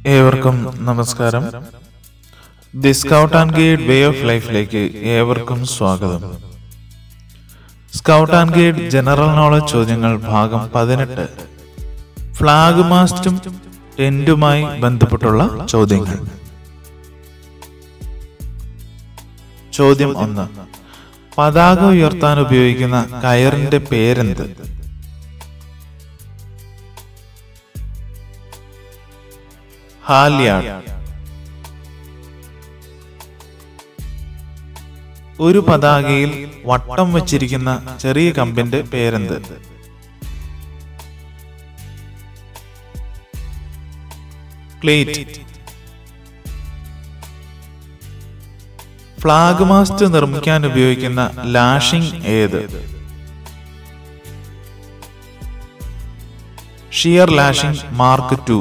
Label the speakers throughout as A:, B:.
A: ഏവർക്കും നമസ്കാരം the scout and guide way of ലൈഫിലേക്ക് ഏവർക്കും സ്വാഗതം scout and guide general knowledge ചോദ്യങ്ങൾ ഭാഗം പതിനെട്ട് ഫ്ലാഗ് മാസ്റ്റും ടെന്റുമായി ബന്ധപ്പെട്ടുള്ള ചോദ്യങ്ങൾ ചോദ്യം ഒന്ന് പതാക ഉയർത്താൻ ഉപയോഗിക്കുന്ന കയറിന്റെ പേരെന്ത് ഹാലിയാഡ് ഒരു പതാകയിൽ വട്ടം വച്ചിരിക്കുന്ന ചെറിയ കമ്പിന്റെ പേരെന്ത് പ്ലേറ്റ് ഫ്ലാഗ് മാസ്റ്റ് നിർമ്മിക്കാൻ ഉപയോഗിക്കുന്ന ലാഷിംഗ് ഏത് shear lashing mark two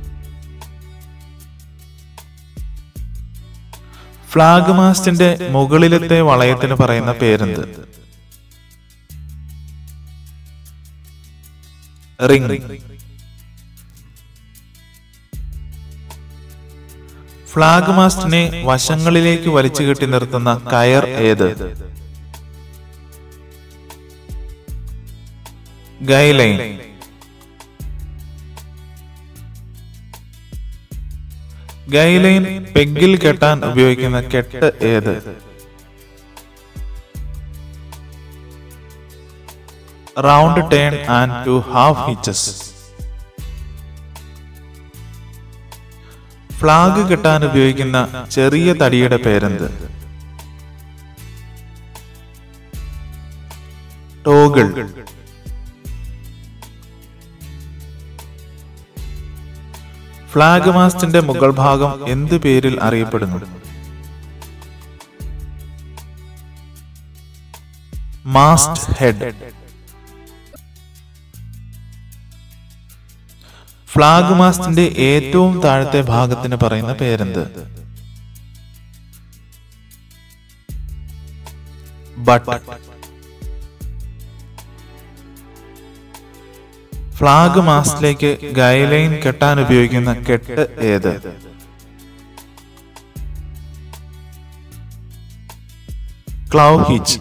A: flag മാസ്റ്റിന്റെ മുകളിലത്തെ വളയത്തിന് പറയുന്ന പേരെന്ത് റിംഗ് ഫ്ലാഗ് മാസ്റ്റിനെ വശങ്ങളിലേക്ക് വലിച്ചു കെട്ടി നിർത്തുന്ന കയർ ഏത് ഗൈലൈൻ ഗൈലൈൻ പെഗിൽ കെട്ടാൻ ഉപയോഗിക്കുന്ന കെട്ട് ഏത് round turn and two half hitches flag കെട്ടാൻ ഉപയോഗിക്കുന്ന ചെറിയ തടിയുടെ പേരെന്ത് ടോഗിൾ ഫ്ലാഗ് മാസ്റ്റിന്റെ മുകൾ ഭാഗം എന്ത് പേരിൽ അറിയപ്പെടുന്നു മാസ്റ്റ് ഹെഡ് ഫ്ലാഗ് മാസ്റ്റിന്റെ ഏറ്റവും താഴത്തെ ഭാഗത്തിന് പറയുന്ന പേരെന്ത് ബട്ട് ഫ്ലാഗ് മാസ്റ്റിലേക്ക് ഗൈലൈൻ കെട്ടാൻ ഉപയോഗിക്കുന്ന കെട്ട് ഏത് ക്ലൗ ഹിച്ച്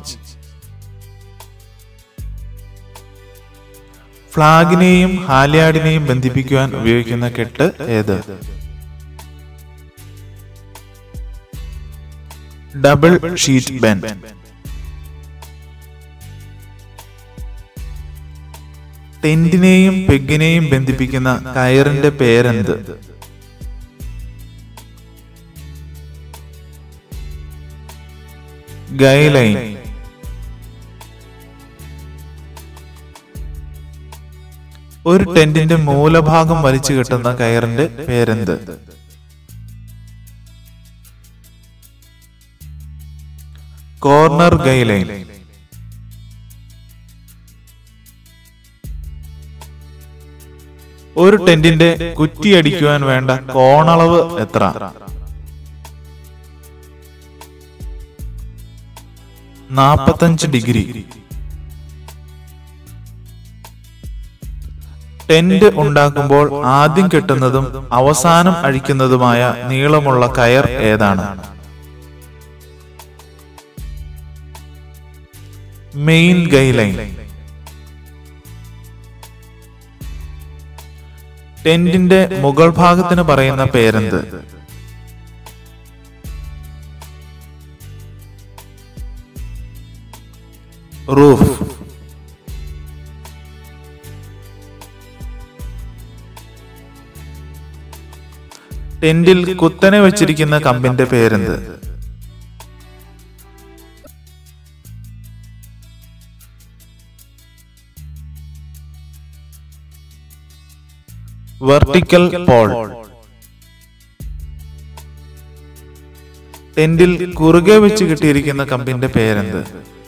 A: ഫ്ലാഗിനെയും ഹാലിയാഡിനെയും ബന്ധിപ്പിക്കുവാൻ ഉപയോഗിക്കുന്ന കെട്ട് ഏത് ഡബിൾ ഷീറ്റ് ബെൻഡ് ടെന്റിനെയും പെഗിനെയും ബന്ധിപ്പിക്കുന്ന കയറിന്റെ പേരെന്ത് ഗൈലൈൻ ഒരു ടെന്റിന്റെ മൂലഭാഗം വലിച്ചു കെട്ടുന്ന കയറിന്റെ പേരെന്ത് കോർണർ ഗൈലൈൻ ഒരു ടെന്റിന്റെ കുറ്റിയടിക്കുവാൻ വേണ്ട കോണളവ് എത്ര നാപ്പത്തഞ്ച് ഡിഗ്രി ടെന്റ് ഉണ്ടാക്കുമ്പോൾ ആദ്യം കെട്ടുന്നതും അവസാനം അഴിക്കുന്നതുമായ നീളമുള്ള കയർ ഏതാണ് മെയിൻ ഗൈലൈൻ ടെന്റിന്റെ മുകൾ ഭാഗത്തിന് പറയുന്ന പേരെന്ത് റൂഫ് ടെന്റിൽ കുത്തനെ വെച്ചിരിക്കുന്ന കമ്പിന്റെ പേരെന്ത് വെർട്ടിക്കൽ പോൾ ടെന്റിൽ കുറുകെ വെച്ച് കിട്ടിയിരിക്കുന്ന കമ്പിന്റെ പേരെന്ത്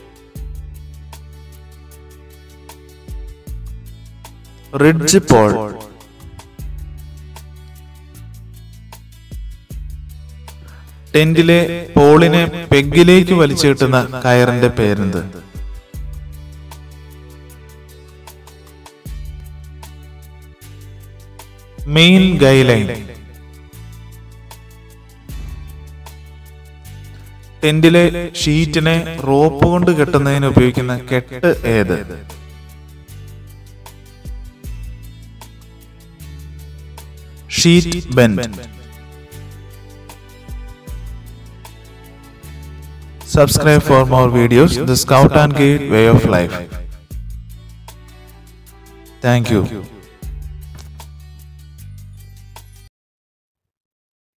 A: റിഡ്ജ് പോൾ ടെന്റിലെ പോളിനെ പെഗിലേക്ക് വലിച്ചു കിട്ടുന്ന കയറിന്റെ പേരെന്ത് മെയിൻ ഗൈലൈൻ ടെന്റിലെ ഷീറ്റിനെ റോപ്പ് കൊണ്ട് കെട്ടുന്നതിന് ഉപയോഗിക്കുന്ന കെട്ട് ഏത് sheet bend Subscribe for more videos. The Scout and Guide Way of Life. Thank you.